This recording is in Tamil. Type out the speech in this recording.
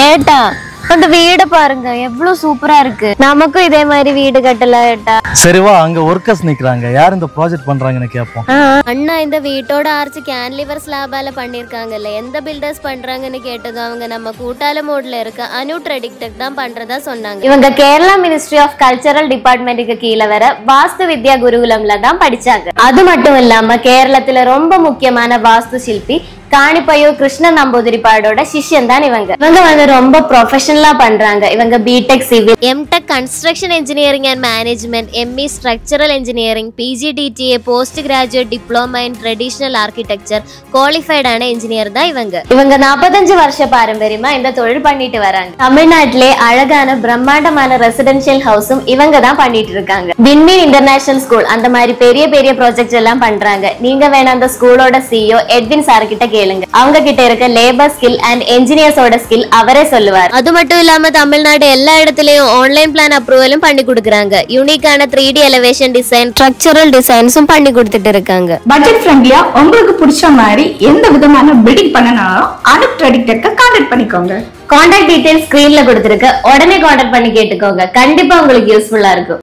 ஏட்டா அந்த வீட பாருங்க எவ்வளவு சூப்பரா இருக்கு நமக்கும் இதே மாதிரி வீடு கட்டல ஏட்டா சரி வா அங்க ஒர்க்கர்ஸ் நிக்கிறாங்க யார் இந்த ப்ராஜெக்ட் பண்றாங்கன்னு கேட்போம் அண்ணா இந்த வீட்டோட ஆர்ச் கேன்லிவர் ஸ்லாபால பண்ணிருக்காங்கல்ல எந்த பில்டர்ஸ் பண்றாங்கன்னு கேட்டதும் அவங்க நம்ம கூட்டால மோட்ல இருக்க அனு ட்ரெடிக்டெக் தான் பண்றதா சொன்னாங்க இவங்க கேரளா மினிஸ்ட்ரி ஆஃப் கல்ச்சரல் டிபார்ட்மெண்ட்டுக்கு கீழே வர வாஸ்து வித்யா குருகுலம்ல தான் படிச்சாங்க அது மட்டும் இல்லாம கேரளத்துல ரொம்ப முக்கியமான வாஸ்து சிற்பி காணிப்பையூர் கிருஷ்ணன் நம்பூதிரிப்பாடோட சிஷ்யன் தான் இவங்க இவங்க வந்து ரொம்ப ப்ரொஃபஷனலா பண்றாங்க இவங்க BTech civil MTech construction engineering and management ME structural engineering PGDTA post graduate diploma in traditional architecture குவாலிஃபைடான இன்ஜினியர் தான் இவங்க இவங்க நாற்பத்தஞ்சு வருஷ பாரம்பரியமா இந்த தொழில் பண்ணிட்டு வராங்க தமிழ்நாட்டிலே அழகான பிரம்மாண்டமான ரெசிடென்ஷியல் ஹவுஸும் இவங்க தான் பண்ணிட்டு இருக்காங்க விண்மீன் இன்டர்நேஷனல் ஸ்கூல் அந்த மாதிரி பெரிய பெரிய ப்ராஜெக்ட்ஸ் எல்லாம் பண்றாங்க நீங்க வேணா அந்த ஸ்கூலோட சிஇஓ எட்வின் சார் கிட்ட கேளுங்க அவங்க கிட்ட இருக்க லேபர் ஸ்கில் அண்ட் என்ஜினியர்ஸோட ஸ்கில் அவரே சொல்லுவார் அது மட்டும் இல்லாம தமிழ்நாடு எல்லா இடத்துலயும் ஆன்லைன் பிளான் அப்ரூவலும் பண்ணி கொடுக்குறாங்க யூனிக்கான three D elevation design structural டிசைன்ஸும் பண்ணி கொடுத்துட்டு இருக்காங்க பட்ஜெட் ஃப்ரெண்ட்லியா உங்களுக்கு பிடிச்ச மாதிரி எந்த விதமான பில்டிங் பண்ணனாலும் அனுப் ட்ரெடிக்டெக்க கான்டாக்ட் பண்ணிக்கோங்க கான்டாக்ட் டீடைல்ஸ் ஸ்கிரீன்ல கொடுத்துருக்கு உடனே கான்டாக்ட் பண்ணி கேட்டுக்கோங்க கண்டிப்பா உங்களுக்கு யூஸ்ஃபுல்லா இருக்கும்